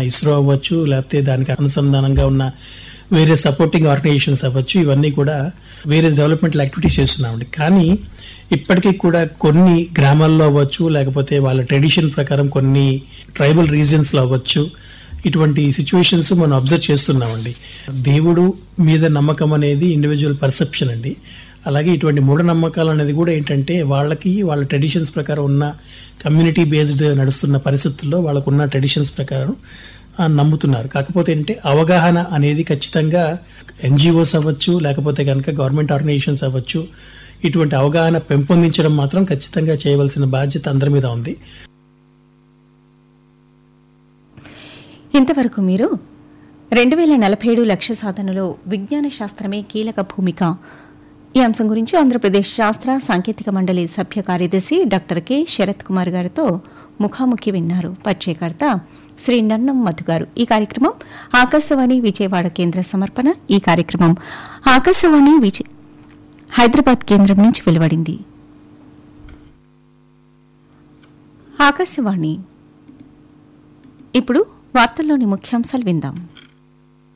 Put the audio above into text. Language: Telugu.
ఇస్రో అవ్వచ్చు లేకపోతే దానికి అనుసంధానంగా ఉన్న వేరే సపోర్టింగ్ ఆర్గనైజేషన్స్ అవ్వచ్చు ఇవన్నీ కూడా వేరే డెవలప్మెంట్ యాక్టివిటీస్ చేస్తున్నామండి కానీ ఇప్పటికీ కూడా కొన్ని గ్రామాల్లో అవ్వచ్చు లేకపోతే వాళ్ళ ట్రెడిషన్ ప్రకారం కొన్ని ట్రైబల్ రీజన్స్లో అవ్వచ్చు ఇటువంటి సిచ్యువేషన్స్ మనం అబ్జర్వ్ చేస్తున్నామండి దేవుడు మీద నమ్మకం అనేది ఇండివిజువల్ పర్సెప్షన్ అండి అలాగే ఇటువంటి మూఢనమ్మకాలు అనేది కూడా ఏంటంటే వాళ్ళకి వాళ్ళ ట్రెడిషన్స్ ప్రకారం ఉన్న కమ్యూనిటీ బేస్డ్ నడుస్తున్న పరిస్థితుల్లో వాళ్ళకున్న ట్రెడిషన్స్ ప్రకారం ఆ, నమ్ముతున్నారు కాకపోతే ఏంటంటే అవగాహన అనేది ఖచ్చితంగా ఎన్జిఓస్ అవ్వచ్చు లేకపోతే కనుక గవర్నమెంట్ ఆర్గనైజేషన్స్ అవ్వచ్చు ఇటువంటి అవగాహన పెంపొందించడం మాత్రం ఖచ్చితంగా చేయవలసిన బాధ్యత అందరి మీద ఉంది ఇంతవరకు మీరు రెండు వేల నలభై ఏడు లక్ష్య సాధనలో విజ్ఞాన శాస్త్రమే కీలక భూమిక ఈ అంశం గురించి ఆంధ్రప్రదేశ్ శాస్త్ర సాంకేతిక మండలి సభ్య కార్యదర్శి డాక్టర్ కె శరత్ కుమార్ గారితో ముఖాముఖి విన్నారు పరిచయకర్త శ్రీ నన్నం మధు గారు ఈ కార్యక్రమం ఆకాశవాణి విజయవాడ కేంద్ర సమర్పణ ఈ కార్యక్రమం ఆకాశవాణి విజయ హైదరాబాద్ కేంద్రం నుంచి వెలువడింది ఆకాశవాణి ఇప్పుడు వార్తల్లోని ముఖ్యాంశాలు విందాం